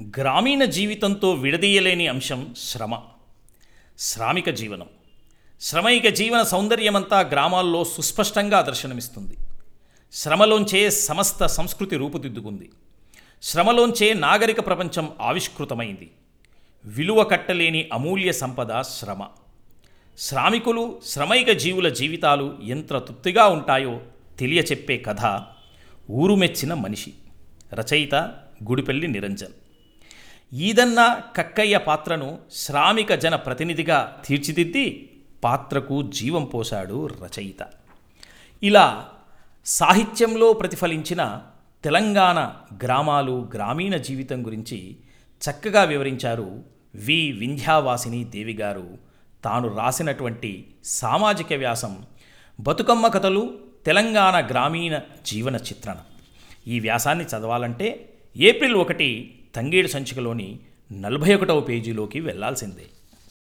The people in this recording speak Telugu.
గ్రామీణ జీవితంతో విడదీయలేని అంశం శ్రమ శ్రామిక జీవనం శ్రమైక జీవన సౌందర్యమంతా గ్రామాల్లో సుస్పష్టంగా దర్శనమిస్తుంది శ్రమలోంచే సమస్త సంస్కృతి రూపుదిద్దుకుంది శ్రమలోంచే నాగరిక ప్రపంచం ఆవిష్కృతమైంది విలువ కట్టలేని అమూల్య సంపద శ్రమ శ్రామికులు శ్రమైక జీవుల జీవితాలు ఎంత తృప్తిగా ఉంటాయో తెలియచెప్పే కథ ఊరు మెచ్చిన మనిషి రచయిత గుడిపెల్లి నిరంజన్ ఈదన్న కక్కయ్య పాత్రను శ్రామిక జన ప్రతినిధిగా తీర్చిదిద్ది పాత్రకు జీవం పోశాడు రచయిత ఇలా సాహిత్యంలో ప్రతిఫలించిన తెలంగాణ గ్రామాలు గ్రామీణ జీవితం గురించి చక్కగా వివరించారు వి వింధ్యావాసిని దేవి గారు తాను రాసినటువంటి సామాజిక వ్యాసం బతుకమ్మ కథలు తెలంగాణ గ్రామీణ జీవన చిత్రణ ఈ వ్యాసాన్ని చదవాలంటే ఏప్రిల్ ఒకటి తంగేడు సంచికలోని నలభై ఒకటవ పేజీలోకి వెళ్లాల్సిందే